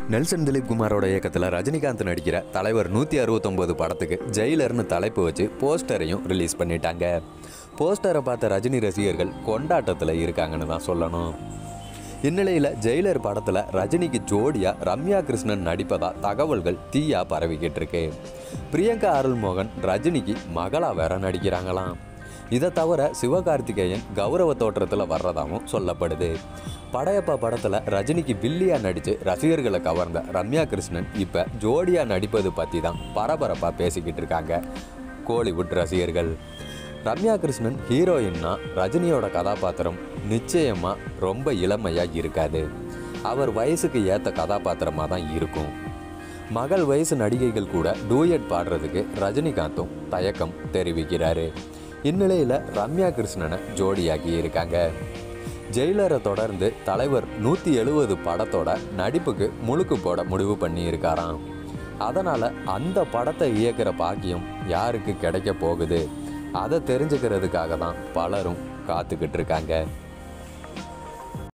Nelson Dilip குமாரோட இயக்கத்தில் ரஜினிகாந்த் நடிக்கிற தலைவர் நூற்றி அறுபத்தொம்போது படத்துக்கு ஜெயிலர்னு தலைப்பு வச்சு போஸ்டரையும் ரிலீஸ் பண்ணிட்டாங்க போஸ்டரை பார்த்த ரஜினி ரசிகர்கள் கொண்டாட்டத்தில் இருக்காங்கன்னு தான் சொல்லணும் இந்நிலையில் ஜெயிலர் படத்தில் ரஜினிக்கு ஜோடியா ரம்யா கிருஷ்ணன் நடிப்பதா தகவல்கள் தீயா பரவிக்கிட்டு இருக்கு பிரியங்கா அருள்மோகன் ரஜினிக்கு மகளா வேற நடிக்கிறாங்களாம் இதை தவிர சிவகார்த்திகேயன் கௌரவ தோற்றத்தில் வர்றதாகவும் சொல்லப்படுது படையப்பா படத்தில் ரஜினிக்கு வில்லியா நடித்து ரசிகர்களை கவர்ந்த ரம்யா கிருஷ்ணன் இப்போ ஜோடியா நடிப்பது பற்றி தான் பரபரப்பாக பேசிக்கிட்டு இருக்காங்க கோலிவுட் ரசிகர்கள் ரம்யா கிருஷ்ணன் ஹீரோயின்னா ரஜினியோட கதாபாத்திரம் நிச்சயமாக ரொம்ப இளமையாக இருக்காது அவர் வயசுக்கு ஏற்ற கதாபாத்திரமாக தான் இருக்கும் மகள் வயசு நடிகைகள் கூட டூயட் பாடுறதுக்கு ரஜினிகாந்தும் தயக்கம் தெரிவிக்கிறாரு இந்நிலையில் ரம்யா கிருஷ்ணனை ஜோடியாக்கி இருக்காங்க ஜெயிலரை தொடர்ந்து தலைவர் நூற்றி எழுபது படத்தோட நடிப்புக்கு முழுக்கு போட முடிவு பண்ணி இருக்காராம் அதனால் அந்த படத்தை இயக்குற பாக்கியம் யாருக்கு கிடைக்க போகுது அதை தெரிஞ்சுக்கிறதுக்காக தான் பலரும் காத்துக்கிட்டு இருக்காங்க